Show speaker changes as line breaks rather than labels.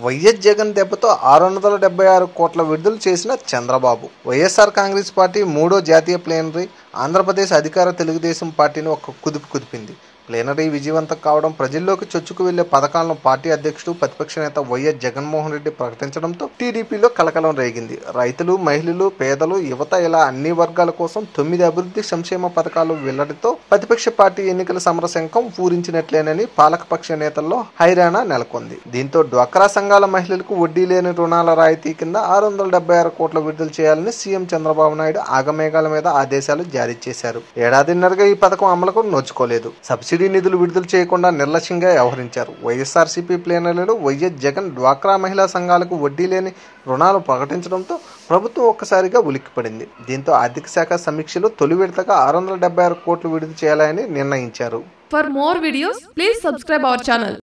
YS Jagan దెబ్బతో ఆరు వందల డెబ్బై ఆరు కోట్ల విడుదల చేసిన చంద్రబాబు వైఎస్ఆర్ కాంగ్రెస్ పార్టీ మూడో జాతీయ ప్లేనరీ ఆంధ్రప్రదేశ్ అధికార తెలుగుదేశం పార్టీని ఒక కుదుపు కుదిపింది ప్లేనరీ విజయవంతం కావడం ప్రజల్లోకి చొచ్చుకు వెళ్లే పథకాలను పార్టీ అధ్యక్షుడు ప్రతిపక్ష నేత వైఎస్ జగన్మోహన్ రెడ్డి ప్రకటించడంతో టీడీపీలో కలకలం రేగింది రైతులు మహిళలు పేదలు యువత ఇలా అన్ని వర్గాల కోసం తొమ్మిది అభివృద్ధి సంక్షేమ పథకాలు వెల్లడితో ప్రతిపక్ష పార్టీ ఎన్నికల సమరశంఖం పూరించినట్లేనని పాలకపక్ష నేతల్లో హైరాణ నెలకొంది దీంతో డ్వాక్రా సంఘాల మహిళలకు వడ్డీ లేని రుణాల రాయితీ కింద ఆరు వందల డెబ్బై ఆరు కోట్ల విడుదల చేయాలని సీఎం చంద్రబాబు నాయుడు ఆగమేఘాల మీద ఆదేశాలు జారీ చేశారు ఏడాదిన్నరగా ఈ పథకం అమలుకు నోచుకోలేదు సబ్సిడీ నిధులు విడుదల చేయకుండా నిర్లక్ష్యంగా వ్యవహరించారు వైఎస్ఆర్సీపీ ప్లేనర్లు వైఎస్ జగన్ డ్వాక్రా మహిళా సంఘాలకు వడ్డీ లేని రుణాలు ప్రకటించడంతో ప్రభుత్వం ఒక్కసారిగా ఉలిక్కిపడింది దీంతో ఆర్థిక శాఖ సమీక్షలో తొలి విడతగా ఆరు వందల డెబ్బై ఆరు కోట్లు విడుదల చేయాలని నిర్ణయించారు
For more videos, please subscribe our channel.